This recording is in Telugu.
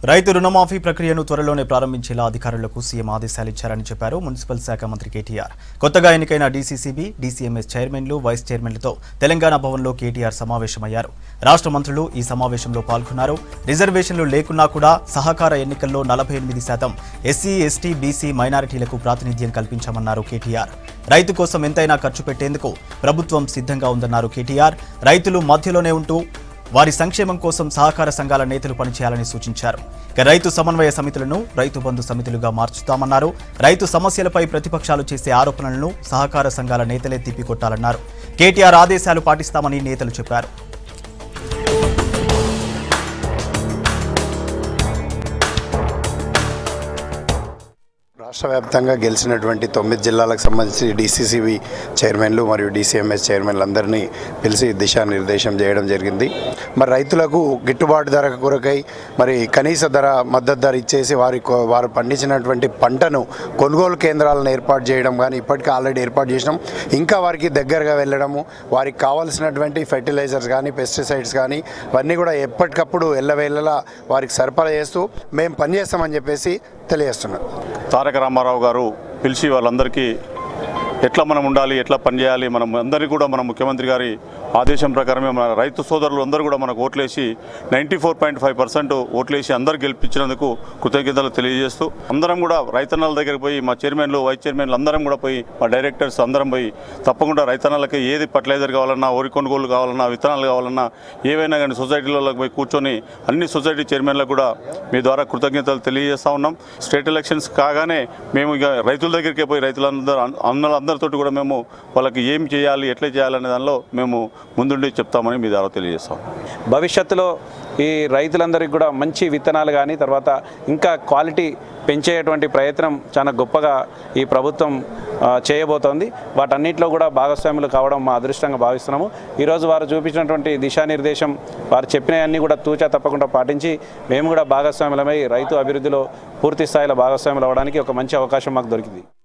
రైతు రుణమాఫీ ప్రక్రియను త్వరలోనే ప్రారంభించేలా అధికారులకు సీఎం ఆదేశాలు ఇచ్చారని చెప్పారు మున్సిపల్ శాఖ మంత్రి కేటీఆర్ కొత్తగా ఎన్నికైన డీసీసీబీ డీసీఎంఎస్ చైర్మన్లు వైస్ చైర్మన్లతో తెలంగాణ భవన్లో కేటీఆర్ సమావేశమయ్యారు రాష్ట్ర మంత్రులు ఈ సమావేశంలో పాల్గొన్నారు రిజర్వేషన్లు లేకున్నా కూడా సహకార ఎన్నికల్లో నలభై ఎనిమిది శాతం ఎస్సీ ఎస్టీ బీసీ మైనారిటీలకు ప్రాతినిధ్యం కల్పించామన్నారు కేటీఆర్ రైతు కోసం ఎంతైనా ఖర్చు పెట్టేందుకు ప్రభుత్వం సిద్ధంగా ఉందన్నారు కేటీఆర్ రైతులు మధ్యలోనే ఉంటూ వారి సంక్షేమం కోసం సహకార సంఘాల నేతలు పనిచేయాలని సూచించారు ఇక రైతు సమన్వయ సమితులను రైతు బంధు సమితులుగా మార్చుతామన్నారు రైతు సమస్యలపై ప్రతిపక్షాలు చేసే ఆరోపణలను సహకార సంఘాల నేతలే తిప్పికొట్టాలన్నారు కేటీఆర్ ఆదేశాలు పాటిస్తామని నేతలు చెప్పారు రాష్ట్ర వ్యాప్తంగా గెలిచినటువంటి తొమ్మిది జిల్లాలకు సంబంధించి డీసీసీబీ చైర్మన్లు మరియు డీసీఎంఎస్ చైర్మన్లు అందరినీ పిలిచి దిశానిర్దేశం చేయడం జరిగింది మరి రైతులకు గిట్టుబాటు ధర కొరకై మరి కనీస ధర మద్దతు ధర ఇచ్చేసి వారి కొ- వారు పండించినటువంటి పంటను కొనుగోలు కేంద్రాలను ఏర్పాటు చేయడం కానీ ఇప్పటికే ఆల్రెడీ ఏర్పాటు చేసినాం ఇంకా వారికి దగ్గరగా వెళ్ళడము వారికి కావాల్సినటువంటి ఫెర్టిలైజర్స్ కానీ పెస్టిసైడ్స్ కానీ అవన్నీ కూడా ఎప్పటికప్పుడు ఎల్లవేళలా వారికి సరఫరా చేస్తూ మేము పనిచేస్తామని చెప్పేసి తెలియజేస్తున్నాం తారక రామారావు గారు పిలిచి వాళ్ళందరికీ ఎట్లా మనం ఉండాలి ఎట్లా పనిచేయాలి మనం అందరికీ కూడా మన ముఖ్యమంత్రి గారి ఆదేశం ప్రకారమే మన రైతు సోదరులు అందరూ కూడా మనకు ఓట్లేసి ninety four point five percent ఓట్లేసి అందరు గెలిపించినందుకు కృతజ్ఞతలు తెలియజేస్తూ అందరం కూడా రైతన్నల దగ్గరికి పోయి మా చైర్మన్లు వైస్ చైర్మన్లు అందరం కూడా పోయి మా డైరెక్టర్స్ అందరం పోయి తప్పకుండా రైతన్నలకి ఏది ఫర్టిలైజర్ కావాలన్నా వరి కొనుగోలు కావాలన్నా విత్తనాలు కావాలన్నా ఏవైనా కానీ సొసైటీలలో పోయి కూర్చొని అన్ని సొసైటీ చైర్మన్లకు కూడా మీ ద్వారా కృతజ్ఞతలు తెలియజేస్తా ఉన్నాం స్టేట్ ఎలక్షన్స్ కాగానే మేము ఇక రైతుల దగ్గరికి పోయి రైతులందరూ అన్నలందరితోటి కూడా మేము వాళ్ళకి ఏం చేయాలి ఎట్లా చేయాలనే దానిలో మేము ముందుండి చెప్తామని మీ ద్వారా తెలియజేస్తాం భవిష్యత్తులో ఈ రైతులందరికీ కూడా మంచి విత్తనాలు కానీ తర్వాత ఇంకా క్వాలిటీ పెంచేటువంటి ప్రయత్నం చాలా గొప్పగా ఈ ప్రభుత్వం ఆ, చేయబోతోంది వాటన్నిటిలో కూడా భాగస్వాములు కావడం మా అదృష్టంగా భావిస్తున్నాము ఈరోజు వారు చూపించినటువంటి దిశానిర్దేశం వారు చెప్పినవన్నీ కూడా తూచా తప్పకుండా పాటించి మేము కూడా భాగస్వాములమై రైతు అభివృద్ధిలో పూర్తి స్థాయిలో భాగస్వాములు అవ్వడానికి ఒక మంచి అవకాశం మాకు దొరికింది